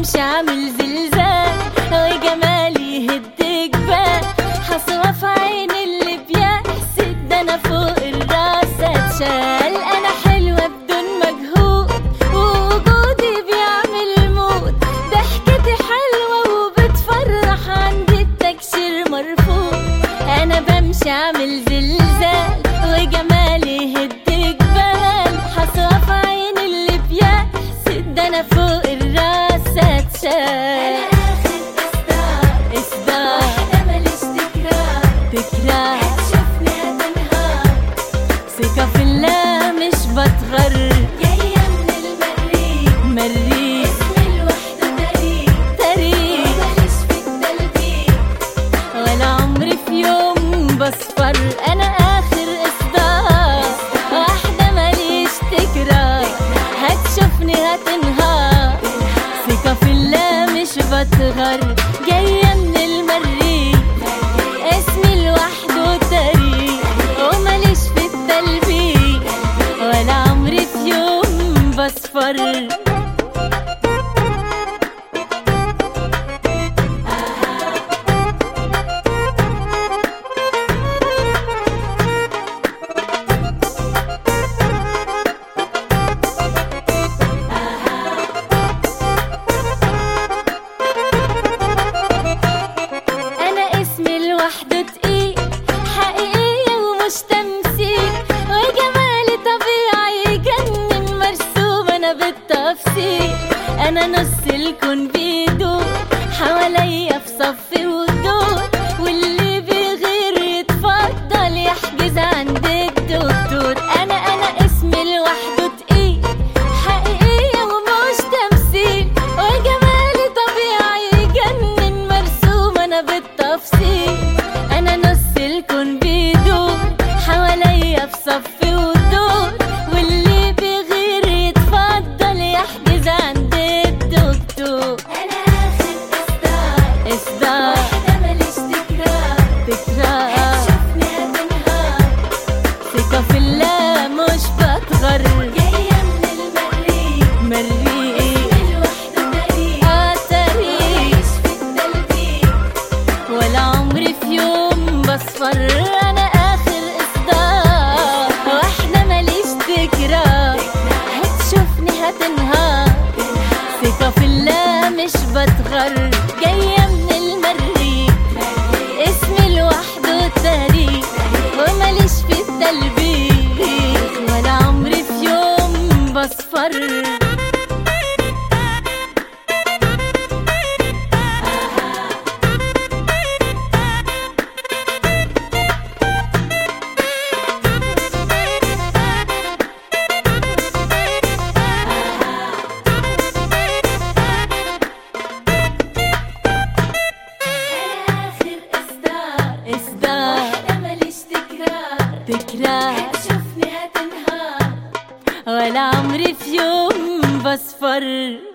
بمشي عامل زلزال وجمالي يهد جبال حصوة في عين اللي بيحسد ده انا فوق الراس اتشال انا حلوة بدون مجهود ووجودي بيعمل مود ضحكتي حلوة وبتفرح عندي التكشير مرفوض انا بمشي عامل زلزال وجمالي يهد جبال حصوة في عين اللي بيحسد ده انا فوق الراس اتشال اصدار تكرار ثقة في الله مش بتغر مريء تاريخ ولا عمري في يوم بصفر انا اخر اصدار واحدة ماليش تكرار هتشوفني هتنهار ثقة في الله مش بتغر جاية من المريخ اسمي لوحده تاريخ وماليش في التلبيك ولا عمري في يوم بصفر انا اسمي لوحده تقيل حقيقية ومش تمثيل وجمالي طبيعي يجنن مرسوم انا بالتفصيل انا نص الكون بيدور حواليا في صف ودور واللي بيغير يتفضل يحجز عند الدكتور انا انا اسمي لوحده تقيل حقيقية ومش تمثيل وجمالي طبيعي يجنن مرسوم انا بالتفصيل انا نص الكون بيدور حواليا في صف ودور واللي بيغير يتفضل يحجز عند الدكتور اصدار تكرار ثقة في الله مش بتغر مريء اه تاريخ ولا عمري في يوم بصفر انا اخر اصدار واحدة ماليش تكرار هتشوفني هتنهار ثقة في الله مش بتغر جاية من المريخ اسمي لوحده تاريخ وماليش في التلبيخ ولا عمري في يوم بصفر اصدار تكرار ولا عمري في يوم بصفر